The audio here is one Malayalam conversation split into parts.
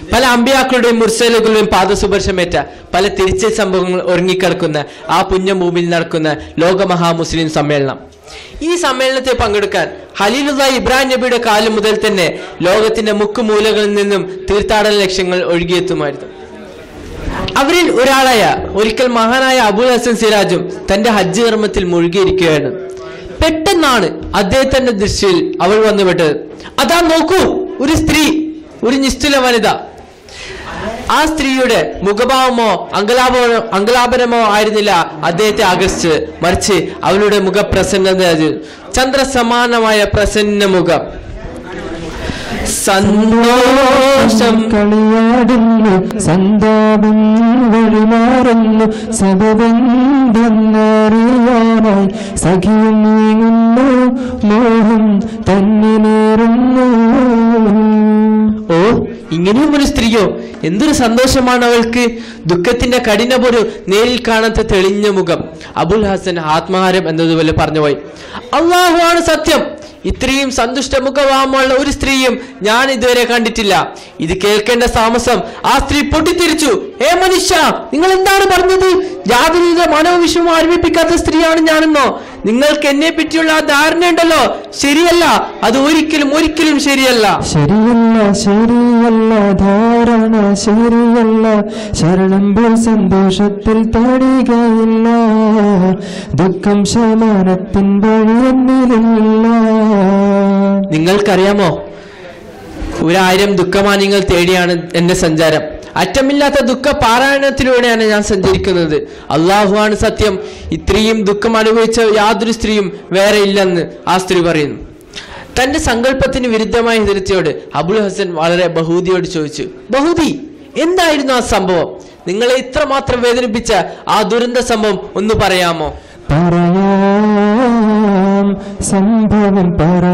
പല അമ്പിയാക്കളുടെയും മുർസലുകളുടെയും പാദസുപർശമേറ്റ പല തിരിച്ച സംഭവങ്ങൾ ഒരുങ്ങിക്കിടക്കുന്ന ആ പുണ്യഭൂമിയിൽ നടക്കുന്ന ലോകമഹാ മുസ്ലിം സമ്മേളനം ഈ സമ്മേളനത്തിൽ പങ്കെടുക്കാൻ ഹലീലുദ ഇബ്രാഹിം നബിയുടെ കാലം മുതൽ തന്നെ ലോകത്തിന്റെ മുക്കുമൂലകളിൽ നിന്നും തീർത്ഥാടന ലക്ഷ്യങ്ങൾ ഒഴുകിയെത്തുമായിരുന്നു അവരിൽ ഒരാളായ ഒരിക്കൽ മഹാനായ അബുൽ ഹസൻ സിറാജും തന്റെ ഹജ്ജ് കർമ്മത്തിൽ മുഴുകിയിരിക്കുകയായിരുന്നു പെട്ടെന്നാണ് അദ്ദേഹത്തിന്റെ ദൃശ്യയിൽ അവൾ വന്നുവിട്ടത് അതാ നോക്കൂ ഒരു സ്ത്രീ ഒരു നിശ്ചല വനിത ആ സ്ത്രീയുടെ മുഖഭാവമോ അങ്കലാപമോ അങ്കലാപനമോ ആയിരുന്നില്ല അദ്ദേഹത്തെ ആകർഷിച്ചത് മറിച്ച് അവളുടെ മുഖപ്രസന്നത ചന്ദ്രസമാനമായ പ്രസന്ന മുഖം സന്തോഷം കളിയാടുന്നു സന്താപം വഴിമാറുന്നു സബബന്ധന്നറിയാനായി സഖിയും നീങ്ങുന്നു മോഹം തന്നിലേറുന്നു ഓ ഇങ്ങനെയും ഒരു സ്ത്രീയോ എന്തൊരു സന്തോഷമാണ് അവൾക്ക് ദുഃഖത്തിന്റെ കഠിനപൊരു നേരിൽ കാണാത്ത തെളിഞ്ഞ മുഖം അബുൽ ഹസൻ ആത്മഹാരം എന്നതുപോലെ പറഞ്ഞുപോയി അള്ളാഹു ആണ് സത്യം ഇത്രയും സന്തുഷ്ട മുഖഭാവമുള്ള ഒരു സ്ത്രീയും ഞാൻ ഇതുവരെ കണ്ടിട്ടില്ല ഇത് കേൾക്കേണ്ട താമസം ആ സ്ത്രീ പൊട്ടിത്തിരിച്ചു ഏ മനുഷ്യ നിങ്ങൾ എന്താണ് പറഞ്ഞത് യാതൊരുവിധ മനോവിഷമം ആരംഭിപ്പിക്കാത്ത സ്ത്രീയാണ് ഞാനെന്നോ നിങ്ങൾക്ക് എന്നെ പറ്റിയുള്ള ആ ധാരണയുണ്ടല്ലോ ശരിയല്ല അത് ഒരിക്കലും ഒരിക്കലും ശരിയല്ല ശരിയല്ല ശരിയല്ല ധാരണ ശരിയല്ല ശരണമ്പോൾ സന്തോഷത്തിൽ തടികയില്ല ദുഃഖം ശമനത്തിൻ വഴി എന്നിലില്ല നിങ്ങൾക്കറിയാമോ ഒരായിരം ദുഃഖമാന്യങ്ങൾ തേടിയാണ് എന്റെ സഞ്ചാരം അറ്റമില്ലാത്ത ദുഃഖ പാരായണത്തിലൂടെയാണ് ഞാൻ സഞ്ചരിക്കുന്നത് അള്ളാഹുവാണ് സത്യം ഇത്രയും ദുഃഖം അനുഭവിച്ച യാതൊരു സ്ത്രീയും വേറെ ഇല്ലെന്ന് ആ സ്ത്രീ പറയുന്നു തന്റെ സങ്കല്പത്തിന് വിരുദ്ധമായ ഹിതരത്തിയോട് അബുൽ ഹസൻ വളരെ ബഹൂദിയോട് ചോദിച്ചു ബഹൂദി എന്തായിരുന്നു ആ സംഭവം നിങ്ങളെ ഇത്രമാത്രം വേദനിപ്പിച്ച ആ ദുരന്ത സംഭവം ഒന്ന് പറയാമോ പറയാം സംഭവം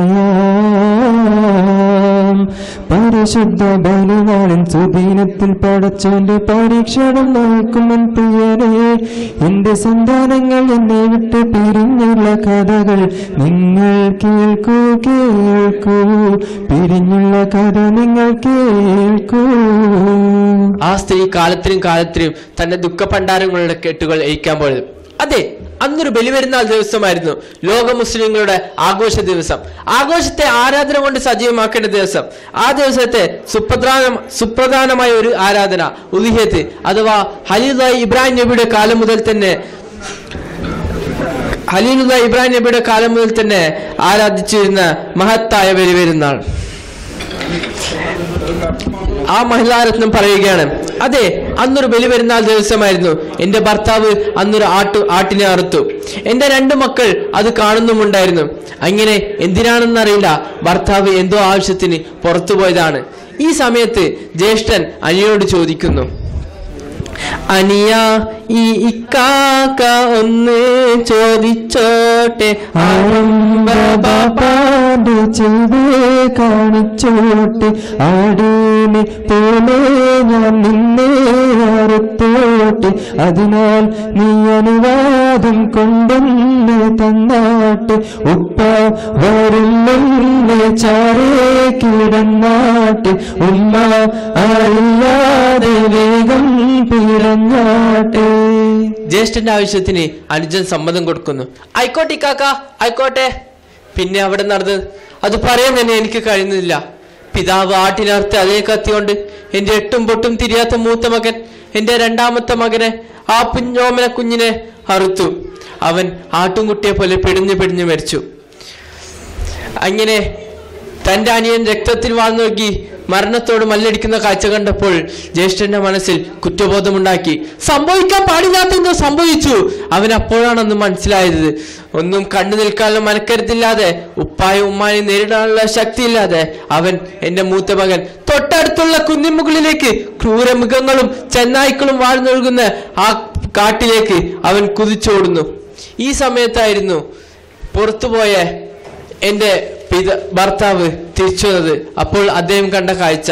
പറയാം പരിശുദ്ധ ബലിനാളിൻ സുദീനത്തിൽ പടച്ചോന്റെ പരീക്ഷണം നോക്കുമൻ പ്രിയനെ എന്റെ സന്താനങ്ങൾ എന്നെ വിട്ട് പിരിഞ്ഞുള്ള കഥകൾ നിങ്ങൾ കേൾക്കൂ കേൾക്കൂ പിരിഞ്ഞുള്ള കഥ നിങ്ങൾ കേൾക്കൂ ആ സ്ത്രീ കാലത്തിനും കാലത്തിനും തന്റെ ദുഃഖഭണ്ഡാരങ്ങളുടെ കെട്ടുകൾ ഏൽക്കാൻ പോയത് അതെ അന്നൊരു ബലിപെരുന്നാൾ ദിവസമായിരുന്നു ലോക മുസ്ലിങ്ങളുടെ ആഘോഷ ദിവസം ആഘോഷത്തെ ആരാധന കൊണ്ട് സജീവമാക്കേണ്ട ദിവസം ആ ദിവസത്തെ സുപ്രധാന സുപ്രധാനമായ ഒരു ആരാധന ഉലിഹത്ത് അഥവാ ഹലീദായി ഇബ്രാഹിം നബിയുടെ കാലം മുതൽ തന്നെ ഹലീലുദ ഇബ്രാഹിം നബിയുടെ കാലം മുതൽ തന്നെ ആരാധിച്ചിരുന്ന മഹത്തായ ബലിപെരുന്നാൾ ആ മഹിളാരത്നം പറയുകയാണ് അതെ അന്നൊരു ബലി പെരുന്നാൾ ദിവസമായിരുന്നു എന്റെ ഭർത്താവ് അന്നൊരു ആട്ടു ആട്ടിനെ അറുത്തു എന്റെ രണ്ട് മക്കൾ അത് കാണുന്നുമുണ്ടായിരുന്നു അങ്ങനെ എന്തിനാണെന്നറിയില്ല ഭർത്താവ് എന്തോ ആവശ്യത്തിന് പുറത്തു പോയതാണ് ഈ സമയത്ത് ജ്യേഷ്ഠൻ അനിയോട് ചോദിക്കുന്നു അനിയ ഈ ഇക്കാക്ക ഒന്ന് ചോദിച്ചോട്ടെ ആരംഭപാണ്ട് ചെയ്ത് കാണിച്ചോട്ടെ ആടിനെ പോലെ ഞാൻ നിന്നെ അറുത്തോട്ടെ അതിനാൽ നീ അനുവാദം കൊണ്ടൊന്ന് തന്നാട്ടെ ഉപ്പ വരുന്നെന്നെ ചാരേ കിടന്നാട്ടെ ഉമ്മ അറിയാതെ വേഗം പിറഞ്ഞാട്ടെ ജ്യേഷ്ഠന്റെ ആവശ്യത്തിന് അനുജൻ സമ്മതം കൊടുക്കുന്നു ആയിക്കോട്ടെ കാക്ക ആയിക്കോട്ടെ പിന്നെ അവിടെ നടന്നത് അത് പറയാൻ തന്നെ എനിക്ക് കഴിയുന്നില്ല പിതാവ് ആട്ടിനർത്ത് അതേ കത്തിയോണ്ട് എന്റെ എട്ടും പൊട്ടും തിരിയാത്ത മൂത്ത മകൻ എന്റെ രണ്ടാമത്തെ മകനെ ആ കുഞ്ഞോമന കുഞ്ഞിനെ അറുത്തു അവൻ ആട്ടുംകുട്ടിയെ പോലെ പിടിഞ്ഞു പിടിഞ്ഞു മരിച്ചു അങ്ങനെ തന്റെ അനിയൻ രക്തത്തിൽ വാഴ്ന്നു നോക്കി മരണത്തോട് മല്ലടിക്കുന്ന കാഴ്ച കണ്ടപ്പോൾ ജ്യേഷ്ഠന്റെ മനസ്സിൽ കുറ്റബോധമുണ്ടാക്കി സംഭവിക്കാൻ പാടില്ലാത്തെന്തോ സംഭവിച്ചു അവൻ അപ്പോഴാണെന്ന് മനസ്സിലായത് ഒന്നും കണ്ടു നിൽക്കാനുള്ള മനക്കരുത്തില്ലാതെ ഉപ്പായും ഉമ്മായും നേരിടാനുള്ള ശക്തിയില്ലാതെ അവൻ എന്റെ മൂത്ത മകൻ തൊട്ടടുത്തുള്ള കുന്നിമുകളിലേക്ക് ക്രൂരമൃഗങ്ങളും ചെന്നായ്ക്കളും വാഴ്ന്നൊഴുകുന്ന ആ കാട്ടിലേക്ക് അവൻ കുതിച്ചോടുന്നു ഈ സമയത്തായിരുന്നു പുറത്തുപോയ എന്റെ പിത ഭർത്താവ് തിരിച്ചു വന്നത് അപ്പോൾ അദ്ദേഹം കണ്ട കാഴ്ച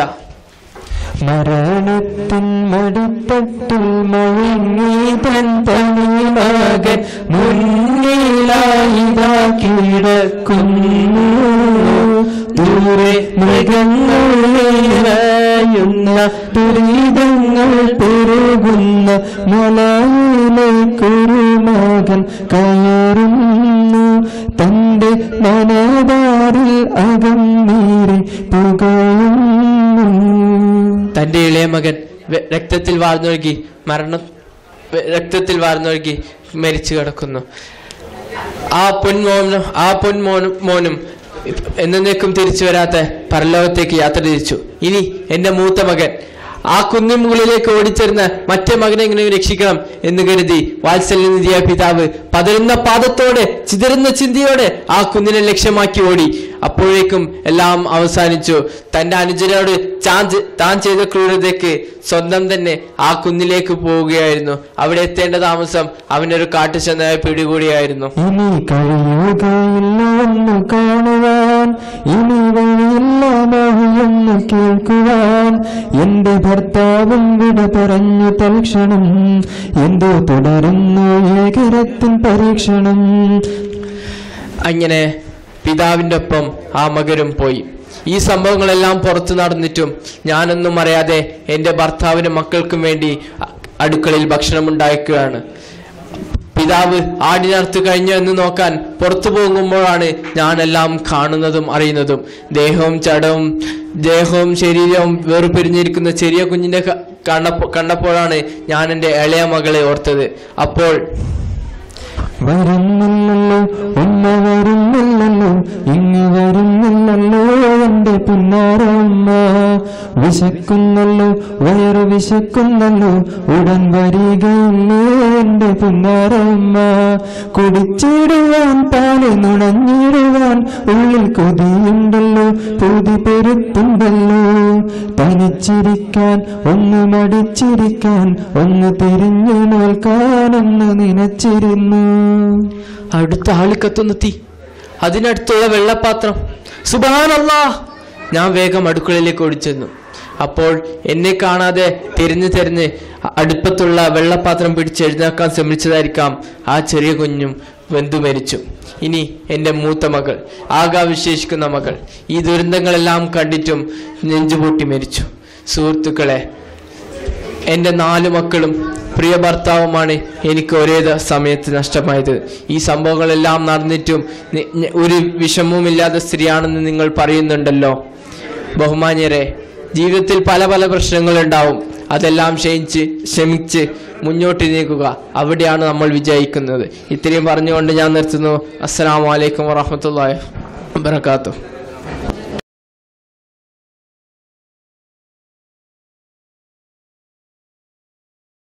മരണത്തിൻ മടിത്തട്ടിൽ മുഴങ്ങി തൻ തനിമകൻ മുന്നിലായിതാ കിടക്കുന്നു ദൂരെ മൃഗങ്ങളുന്ന ദുരിതങ്ങൾ പെരുകുന്ന മലയിലെ കുരുമകൻ കയറുന്നു തന്റെ മനതാരിൽ അകന്നീരി പുകയുന്നു തന്റെ ഇളയ മകൻ വെ- രക്തത്തിൽ വാർന്നൊഴുകി മരണം വെ- രക്തത്തിൽ വാർന്നൊഴുകി മരിച്ചു കിടക്കുന്നു ആ പൊന്മോനും ആ പൊന്മോനും മോനും എന്നേക്കും തിരിച്ചു വരാത്ത പരലോകത്തേക്ക് യാത്ര തിരിച്ചു ഇനി എന്റെ മൂത്ത മകൻ ആ കുന്നിൻ മുകളിലേക്ക് ഓടിച്ചേർന്ന മറ്റേ മകനെ എങ്ങനെ രക്ഷിക്കണം എന്ന് കരുതി വാത്സല്യനിധിയായ പിതാവ് പതരുന്ന പാദത്തോടെ ചിതറുന്ന ചിന്തയോടെ ആ കുന്നിനെ ലക്ഷ്യമാക്കി ഓടി അപ്പോഴേക്കും എല്ലാം അവസാനിച്ചു തന്റെ അനുജനോട് താൻ ചെ- താൻ ചെയ്ത ക്രൂരതയ്ക്ക് സ്വന്തം തന്നെ ആ കുന്നിലേക്ക് പോവുകയായിരുന്നു അവിടെ എത്തേണ്ട താമസം അവനൊരു കാട്ടുചെന്നായ പിടികൂടിയായിരുന്നു ഇനി കഴിയുകയില്ല ഒന്ന് കാണുവാൻ ഇനി വഴിയില്ല വഴിയൊന്ന് കേൾക്കുവാൻ എന്റെ ഭർത്താവും വിട പറഞ്ഞു തൽക്ഷണം എന്തോ തുടരുന്നു ഏകരത്തിൻ പരീക്ഷണം അങ്ങനെ പിതാവിൻ്റെ ഒപ്പം ആ മകനും പോയി ഈ സംഭവങ്ങളെല്ലാം പുറത്തു നടന്നിട്ടും ഞാനൊന്നും അറിയാതെ എൻ്റെ ഭർത്താവിനും മക്കൾക്കും വേണ്ടി അ- അടുക്കളയിൽ ഭക്ഷണം ഉണ്ടാക്കുകയാണ് പിതാവ് ആടിനർത്ത് കഴിഞ്ഞു എന്ന് നോക്കാൻ പുറത്തു പോകുമ്പോഴാണ് ഞാനെല്ലാം കാണുന്നതും അറിയുന്നതും ദേഹവും ചടവും ദേഹവും ശരീരവും വേർപിരിഞ്ഞിരിക്കുന്ന ചെറിയ കുഞ്ഞിനെ ക- കണ്ടപ്പോ കണ്ടപ്പോഴാണ് ഞാൻ എൻ്റെ ഇളയ മകളെ ഓർത്തത് അപ്പോൾ വരുന്നില്ലല്ലോ ഒന്ന വരുന്നില്ലല്ലോ ഇങ്ങ് വരുന്നില്ലല്ലോ എന്റെ പിന്നാരമ്മ വിശക്കുന്നല്ലോ വയറ് വിശക്കുന്നല്ലോ ഉടൻ വരികയില്ലേ എന്റെ പിന്നാരമ്മ കുടിച്ചിടുവാൻ പാല് നുണഞ്ഞിടുവാൻ ഉള്ളിൽ കൊതിയുണ്ടല്ലോ പൂതി പെരുത്തുണ്ടല്ലോ തനിച്ചിരിക്കാൻ ഒന്ന് മടിച്ചിരിക്കാൻ ഒന്ന് തിരിഞ്ഞു നോൽക്കാൻ ഒന്ന് നനച്ചിരുന്നു അടുത്ത ആള് കത്തുന്നെത്തി അതിനടുത്തുള്ള വെള്ളപ്പാത്രം സുബാനല്ലാ ഞാൻ വേഗം അടുക്കളയിലേക്ക് ഓടിച്ചെന്നു അപ്പോൾ എന്നെ കാണാതെ തിരിഞ്ഞു തിരിഞ്ഞ് അടുപ്പത്തുള്ള വെള്ളപ്പാത്രം പിടിച്ച് എഴുന്നേക്കാൻ ശ്രമിച്ചതായിരിക്കാം ആ ചെറിയ കുഞ്ഞും വെന്തു മരിച്ചു ഇനി എൻ്റെ മൂത്ത മകൾ ആകാ വിശേഷിക്കുന്ന മകൾ ഈ ദുരന്തങ്ങളെല്ലാം കണ്ടിട്ടും നെഞ്ചുപൊട്ടി മരിച്ചു സുഹൃത്തുക്കളെ എൻ്റെ നാല് മക്കളും പ്രിയ ഭർത്താവുമാണ് എനിക്ക് ഒരേ ദ- സമയത്ത് നഷ്ടമായത് ഈ സംഭവങ്ങളെല്ലാം നടന്നിട്ടും നി- ഞ- ഒരു വിഷമവുമില്ലാത്ത സ്ത്രീയാണെന്ന് നിങ്ങൾ പറയുന്നുണ്ടല്ലോ ബഹുമാന്യരെ ജീവിതത്തിൽ പല പല പ്രശ്നങ്ങളുണ്ടാവും അതെല്ലാം ക്ഷയിച്ച് ക്ഷമിച്ച് മുന്നോട്ട് നീക്കുക അവിടെയാണ് നമ്മൾ വിജയിക്കുന്നത് ഇത്രയും പറഞ്ഞുകൊണ്ട് ഞാൻ നിർത്തുന്നു അസ്സലാമു അലൈക്കും വറഹമത്തല്ലാ വാബർക്കാത്തു